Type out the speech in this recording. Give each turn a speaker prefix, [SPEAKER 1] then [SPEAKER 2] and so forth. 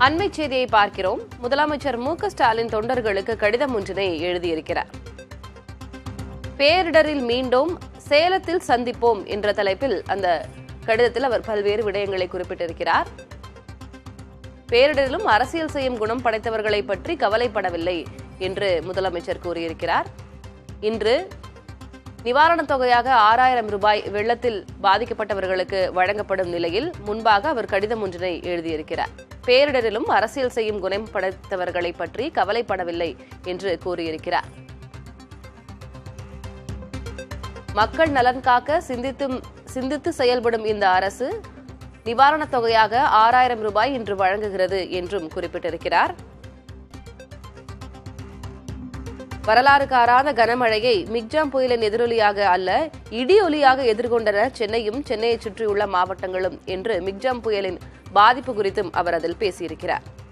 [SPEAKER 1] அண்மை செய்தியை பார்க்கிறோம் முதலமைச்சர் மு க ஸ்டாலின் தொண்டர்களுக்கு கடிதம் ஒன்றினை எழுதியிருக்கிறார் பேரிடரில் மீண்டும் சேலத்தில் சந்திப்போம் என்ற தலைப்பில் அந்த கடிதத்தில் அவர் பல்வேறு விடயங்களை குறிப்பிட்டிருக்கிறார் பேரிடரிலும் அரசியல் செய்யும் குணம் படைத்தவர்களை பற்றி கவலைப்படவில்லை என்று முதலமைச்சர் கூறியிருக்கிறார் இன்று நிவாரணத் தொகையாக ஆறாயிரம் ரூபாய் வெள்ளத்தில் பாதிக்கப்பட்டவர்களுக்கு வழங்கப்படும் நிலையில் முன்பாக அவர் கடிதம் ஒன்றினை எழுதியிருக்கிறார் பேரிடரிலும் அரசியல் செய்யும் குணம் படைத்தவர்களை பற்றி கவலைப்படவில்லை என்று கூறியிருக்கிறார் மக்கள் நலன் காக்க சிந்தித்தும் சிந்தித்து செயல்படும் இந்த அரசு நிவாரணத் தொகையாக ஆறாயிரம் ரூபாய் இன்று வழங்குகிறது என்றும் குறிப்பிட்டிருக்கிறார் வரலாறு காராத கனமழையை மிக்ஜாம் புயலின் எதிரொலியாக அல்ல இடியொலியாக எதிர்கொண்டன சென்னையும் சென்னையை சுற்றியுள்ள மாவட்டங்களும் என்று மிக்ஜாம் புயலின் பாதிப்பு குறித்தும் அவர் அதில் பேசியிருக்கிறார்